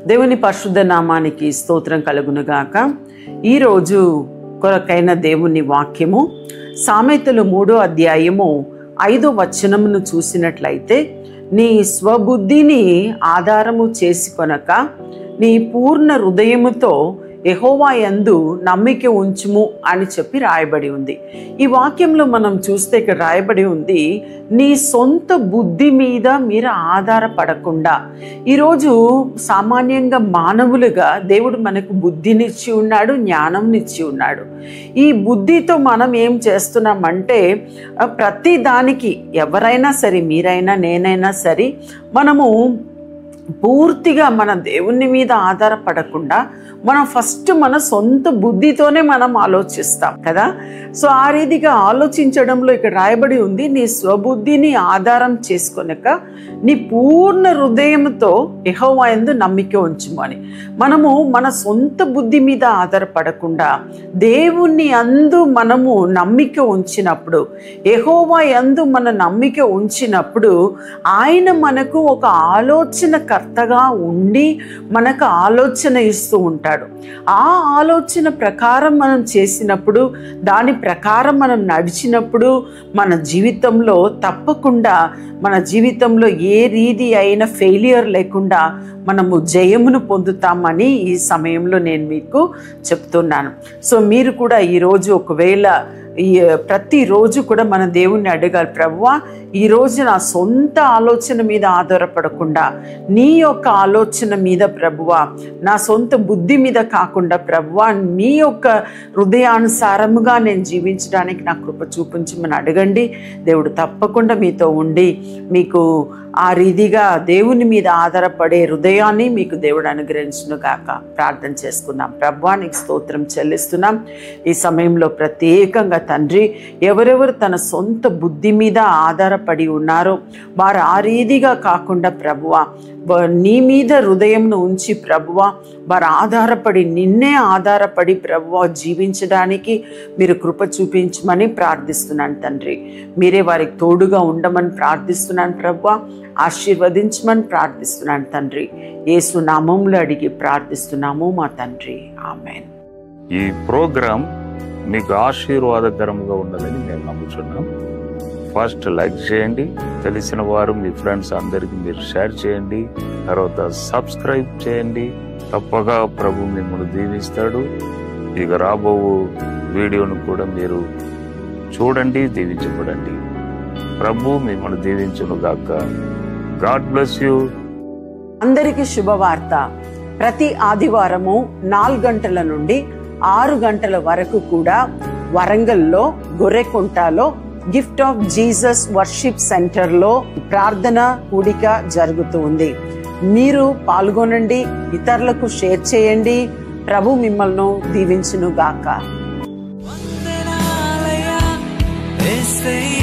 దేవుని పరిశుద్ధ నామానికి స్తోత్రం కలుగునుగాక ఈరోజు కొరకైన దేవుని వాక్యము సామెతలు మూడో అధ్యాయము ఐదో వచనమును చూసినట్లయితే నీ స్వబుద్ధిని ఆధారము చేసుకొనక నీ పూర్ణ హృదయముతో యెహోవా యందు నమ్మిక ఉంచుము అని చెప్పి రాయబడి ఉంది ఈ వాక్యంలో మనం చూస్తే ఇక్కడ రాయబడి ఉంది నీ సొంత బుద్ధి మీద మీరు ఆధారపడకుండా ఈరోజు సామాన్యంగా మానవులుగా దేవుడు మనకు బుద్ధినిచ్చి ఉన్నాడు జ్ఞానంనిచ్చి ఉన్నాడు ఈ బుద్ధితో మనం ఏం చేస్తున్నామంటే ఆ, ప్రతి దానికి ఎవరైనా సరే మీరైనా నేనైనా సరే మనము పూర్తిగా మన దేవుని మీద ఆధారపడకుండా మనం ఫస్ట్ మన సొంత బుద్ధితోనే మనం ఆలోచిస్తాం కదా సో ఆ రీతిగా ఆలోచించడంలో ఇక్కడ రాయబడి ఉంది నీ స్వబుద్ధిని ఆధారం చేసుకొనక నీ పూర్ణ హృదయంతో యెహోవా యందు నమ్మిక ఉంచుము అని మనము మన సొంత బుద్ధి మీద ఆధారపడకుండా దేవుని అందు మనము నమ్మిక ఉంచినప్పుడు యెహోవా యందు మన నమ్మిక ఉంచినప్పుడు ఆయన మనకు ఒక ఆలోచనకర్తగా ఉండి మనకు ఆలోచన ఇస్తూ ఉంటాడు ఆ ఆలోచన ప్రకారం మనం చేసినప్పుడు దాని ప్రకారం మనం నడిచినప్పుడు మన జీవితంలో తప్పకుండా మన జీవితంలో ఏ రీతి అయిన ఫెయిలియర్ లేకుండా మనము జయమును పొందుతామని ఈ సమయంలో నేను మీకు చెప్తున్నాను సో మీరు కూడా ఈరోజు ఒకవేళ ఈ ప్రతిరోజు కూడా మన దేవుణ్ణి అడగాలి ప్రభువా ఈరోజు నా సొంత ఆలోచన మీద ఆధారపడకుండా నీ యొక్క ఆలోచన మీద ప్రభువా నా సొంత బుద్ధి మీద కాకుండా ప్రభువా నీ యొక్క హృదయానుసారముగా నేను జీవించడానికి నా కృప చూపించమని అడగండి దేవుడు తప్పకుండా మీతో ఉండి మీకు ఆ రీతిగా దేవుని మీద ఆధారపడే హృదయాన్ని మీకు దేవుడు అనుగ్రహించును గాక ప్రార్థన చేసుకుందాం ప్రభువానికి స్తోత్రం చెల్లిస్తున్నాం ఈ సమయంలో ప్రత్యేకంగా తండ్రి ఎవరెవరు తన సొంత బుద్ధి మీద ఆధారపడి ఉన్నారో వారు ఆ రీతిగా కాకుండా ప్రభువా వా- నీ మీద హృదయంను ఉంచి ప్రభువా వారు ఆధారపడి నిన్నే ఆధారపడి ప్రభువా జీవించడానికి మీరు కృప చూపించమని ప్రార్థిస్తున్నాను తండ్రి మీరే వారికి తోడుగా ఉండమని ప్రార్థిస్తున్నాను ప్రభువా ఆశీర్వదించమని ప్రార్థిస్తున్నాను తండ్రి యేసు నామంలో అడిగి ప్రార్థిస్తున్నాము మా తండ్రి ఆమెన్ ఈ ప్రోగ్రాం మీకు ఆశీర్వాదకరంగా ఉన్నదని మేము నమ్ముతున్నాం ఫస్ట్ లైక్ చేయండి తెలిసిన వారు మీ ఫ్రెండ్స్ అందరికి మీరు షేర్ చేయండి తర్వాత సబ్స్క్రైబ్ చేయండి తప్పగా ప్రభు మిమ్మల్ని దీవిస్తాడు ఇక రాబో వీడియోను కూడా మీరు చూడండి దీవించబడండి ప్రభు మిమ్మల్ని దీవించును గాక గాడ్ బ్లెస్ యూ అందరికీ శుభవార్త ప్రతి ఆదివారము నాలుగు గంటల నుండి ఆరు గంటల వరకు కూడా వరంగల్లో గొర్రెకుంటలో గిఫ్ట్ ఆఫ్ జీసస్ వర్షిప్ సెంటర్లో ప్రార్థన కూడిక జరుగుతూ ఉంది మీరు పాల్గొనండి ఇతరులకు షేర్ చేయండి ప్రభు మిమ్మల్ని దీవించును గాక వందనాలయ యేసయ్య